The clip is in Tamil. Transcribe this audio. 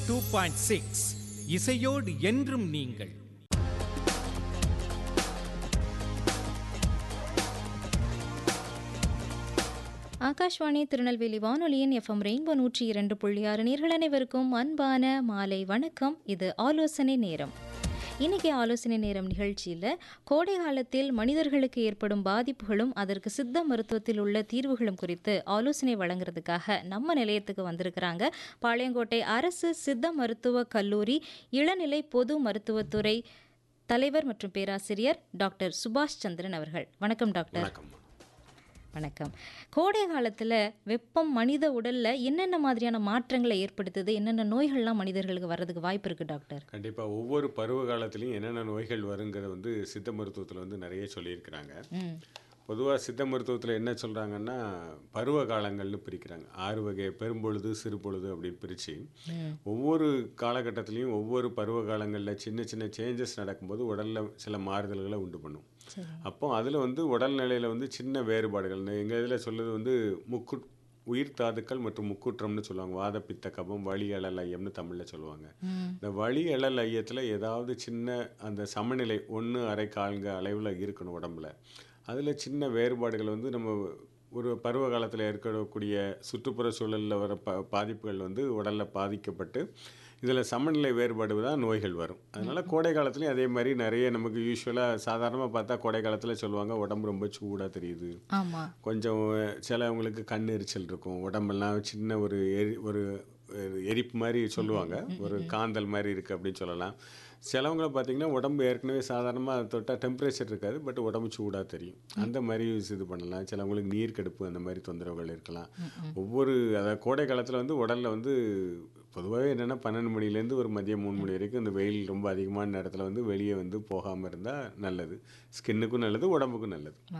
டூ பாயிண்ட் சிக்ஸ் இசையோடு என்றும் நீங்கள் ஆகாஷ்வாணி திருநெல்வேலி வானொலியின் எஃப்எம் ரெயின்போ நூற்றி இரண்டு புள்ளி ஆறு நேர்கள் அனைவருக்கும் அன்பான மாலை வணக்கம் இது ஆலோசனை நேரம் இன்னைக்கு ஆலோசனை நேரம் நிகழ்ச்சியில் கோடை காலத்தில் மனிதர்களுக்கு ஏற்படும் பாதிப்புகளும் அதற்கு சித்த மருத்துவத்தில் உள்ள தீர்வுகளும் குறித்து ஆலோசனை வழங்குறதுக்காக நம்ம நிலையத்துக்கு வந்திருக்கிறாங்க பாளையங்கோட்டை அரசு சித்த மருத்துவ கல்லூரி இளநிலை பொது மருத்துவத்துறை தலைவர் மற்றும் பேராசிரியர் டாக்டர் சுபாஷ் சந்திரன் அவர்கள் வணக்கம் டாக்டர் வணக்கம் வணக்கம் கோடை காலத்தில் வெப்பம் மனித உடல்ல என்னென்ன மாதிரியான மாற்றங்களை ஏற்படுத்துது என்னென்ன நோய்கள்லாம் மனிதர்களுக்கு வர்றதுக்கு வாய்ப்பு இருக்கு டாக்டர் கண்டிப்பாக ஒவ்வொரு பருவ காலத்துலையும் என்னென்ன நோய்கள் வருங்கிறத வந்து சித்த மருத்துவத்தில் வந்து நிறைய சொல்லியிருக்கிறாங்க ம் பொதுவாக சித்த மருத்துவத்தில் என்ன சொல்கிறாங்கன்னா பருவ காலங்கள்னு பிரிக்கிறாங்க ஆறு வகை பெரும்பொழுது சிறுபொழுது அப்படின்னு பிரித்து ஒவ்வொரு காலகட்டத்திலையும் ஒவ்வொரு பருவ காலங்களில் சின்ன சின்ன சேஞ்சஸ் நடக்கும்போது உடலில் சில மாறுதல்களை உண்டு பண்ணும் அப்போ அதில் வந்து உடல்நிலையில் வந்து சின்ன வேறுபாடுகள் எங்கள் இதில் சொல்லுது வந்து முக்கு உயிர் தாதுக்கள் மற்றும் முக்குற்றம்னு சொல்லுவாங்க வாத பித்த கபம் வலி அழல் ஐயம்னு தமிழில் சொல்லுவாங்க இந்த வலி அழல் ஐயத்தில் ஏதாவது சின்ன அந்த சமநிலை ஒன்று அரை கால்க அளவில் இருக்கணும் உடம்புல அதில் சின்ன வேறுபாடுகள் வந்து நம்ம ஒரு பருவ காலத்தில் ஏற்படக்கூடிய சுற்றுப்புற சூழலில் வர ப பாதிப்புகள் வந்து உடலில் பாதிக்கப்பட்டு இதில் சமநிலை வேறுபாடு தான் நோய்கள் வரும் அதனால் கோடை காலத்துலேயும் அதே மாதிரி நிறைய நமக்கு யூஸ்வலாக சாதாரணமாக பார்த்தா கோடை காலத்தில் சொல்லுவாங்க உடம்பு ரொம்ப சூடாக தெரியுது ஆமா கொஞ்சம் சிலவங்களுக்கு கண் எரிச்சல் இருக்கும் உடம்பெல்லாம் சின்ன ஒரு எரி ஒரு ஒரு எரிப்பு மாதிரி சொல்லுவாங்க ஒரு காந்தல் மாதிரி இருக்குது அப்படின்னு சொல்லலாம் சிலவங்களை பார்த்தீங்கன்னா உடம்பு ஏற்கனவே சாதாரணமாக தொட்டால் டெம்பரேச்சர் இருக்காது பட் உடம்பு சூடாக தெரியும் அந்த மாதிரி இது பண்ணலாம் சிலவங்களுக்கு நீர் கடுப்பு அந்த மாதிரி தொந்தரவுகள் இருக்கலாம் ஒவ்வொரு அதாவது கோடை காலத்தில் வந்து உடலில் வந்து பொதுவாகவே என்னென்னா பன்னெண்டு மணிலேருந்து ஒரு மதியம் மூணு மணி வரைக்கும் இந்த வெயில் ரொம்ப அதிகமான நேரத்தில் வந்து வெளியே வந்து போகாமல் இருந்தால் நல்லது ஸ்கின்னுக்கும் நல்லது உடம்புக்கும் நல்லது